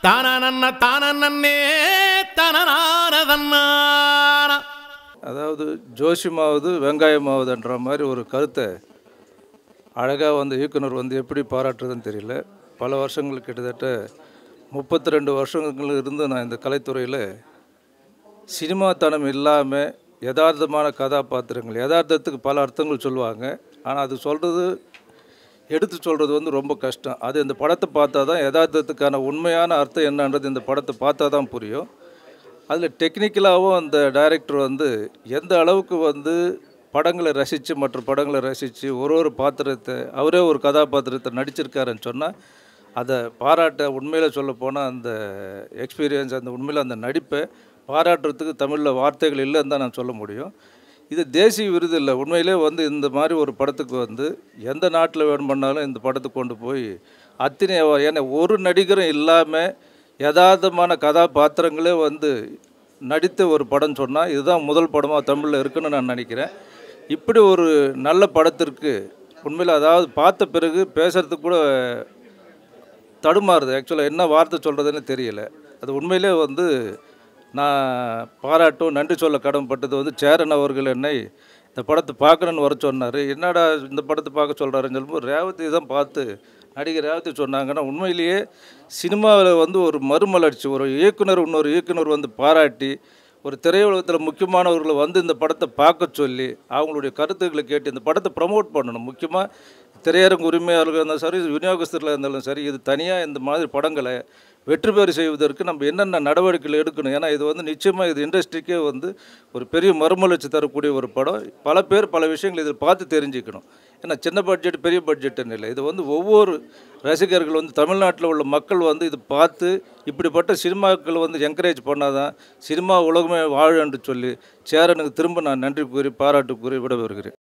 தானன்ன தானன்னே தனநானதன்னான அதாவது ஜோசியமாவது வெங்காயமாவதுன்ற மாதிரி ஒரு கருத்தை அழகாக வந்து இயக்குனர் வந்து எப்படி பாராட்டுறதுன்னு தெரியல பல வருஷங்கள் கிட்டத்தட்ட முப்பத்தி ரெண்டு வருஷங்கள் இருந்து நான் இந்த கலைத்துறையில் சினிமாத்தனம் இல்லாமல் யதார்த்தமான கதாபாத்திரங்கள் யதார்த்தத்துக்கு பல அர்த்தங்கள் சொல்லுவாங்க ஆனால் அது சொல்கிறது எடுத்து சொல்கிறது வந்து ரொம்ப கஷ்டம் அது இந்த படத்தை பார்த்தா தான் யதார்த்தத்துக்கான உண்மையான அர்த்தம் என்னன்றது இந்த படத்தை பார்த்தா தான் புரியும் அதில் டெக்னிக்கலாகவும் அந்த டைரக்டர் வந்து எந்த அளவுக்கு வந்து படங்களை ரசித்து மற்ற படங்களை ரசித்து ஒரு ஒரு பாத்திரத்தை அவரே ஒரு கதாபாத்திரத்தை நடிச்சிருக்காருன்னு சொன்னால் அதை பாராட்ட உண்மையில் சொல்ல போனால் அந்த எக்ஸ்பீரியன்ஸ் அந்த உண்மையில் அந்த நடிப்பை பாராட்டுறதுக்கு தமிழில் வார்த்தைகள் இல்லைன்னு தான் நான் சொல்ல முடியும் இது தேசிய விருது இல்லை உண்மையிலே வந்து இந்த மாதிரி ஒரு படத்துக்கு வந்து எந்த நாட்டில் வேணும் பண்ணாலும் இந்த படத்துக்கு கொண்டு போய் அத்தனை ஏன்னா ஒரு நடிகரும் இல்லாமல் யதார்த்தமான கதாபாத்திரங்களே வந்து நடித்த ஒரு படம் சொன்னால் இதுதான் முதல் படமாக தமிழில் இருக்குன்னு நான் நினைக்கிறேன் இப்படி ஒரு நல்ல படத்திற்கு உண்மையில் அதாவது பார்த்த பிறகு பேசுகிறதுக்கு கூட தடுமாறுது ஆக்சுவலாக என்ன வார்த்தை சொல்கிறதுன்னு தெரியல அது உண்மையிலே வந்து நான் பாராட்டும் நன்றி சொல்ல கடமைப்பட்டது வந்து சேரன் அவர்கள் என்னை இந்த படத்தை பார்க்கணுன்னு வர சொன்னார் என்னடா இந்த படத்தை பார்க்க சொல்கிறாருன்னு சொல்லும்போது ரேவதி தான் பார்த்து நடிகர் ரேவதி சொன்னாங்கன்னா உண்மையிலேயே சினிமாவில் வந்து ஒரு மறுமலர்ச்சி ஒரு இயக்குனர் இன்னொரு இயக்குனர் வந்து பாராட்டி ஒரு திரையுலகத்தில் முக்கியமானவர்களை வந்து இந்த படத்தை பார்க்க சொல்லி அவங்களுடைய கருத்துக்களை கேட்டு இந்த படத்தை ப்ரமோட் பண்ணணும் முக்கியமாக திரையரங்கு உரிமையாளர்கள் இருந்தாலும் சரி விநியோகஸ்தர்களாக இருந்தாலும் சரி இது தனியாக இந்த மாதிரி படங்களை வெற்றி பெற செய்வதற்கு நம்ம என்னென்ன நடவடிக்கைகள் எடுக்கணும் ஏன்னா இது வந்து நிச்சயமாக இது இண்டஸ்ட்ரிக்கே வந்து ஒரு பெரிய மறுமலர்ச்சி தரக்கூடிய ஒரு படம் பல பேர் பல விஷயங்கள் இதில் பார்த்து தெரிஞ்சுக்கணும் ஏன்னா சின்ன பட்ஜெட் பெரிய பட்ஜெட்டுன்னு இல்லை இது வந்து ஒவ்வொரு ரசிகர்கள் வந்து தமிழ்நாட்டில் உள்ள மக்கள் வந்து இது பார்த்து இப்படிப்பட்ட சினிமாக்கள் வந்து என்கரேஜ் பண்ணாதான் சினிமா உலகமே வாழும் என்று சொல்லி சேரனுக்கு திரும்ப நான் நன்றி கூறி பாராட்டு கூறி விட வருகிறேன்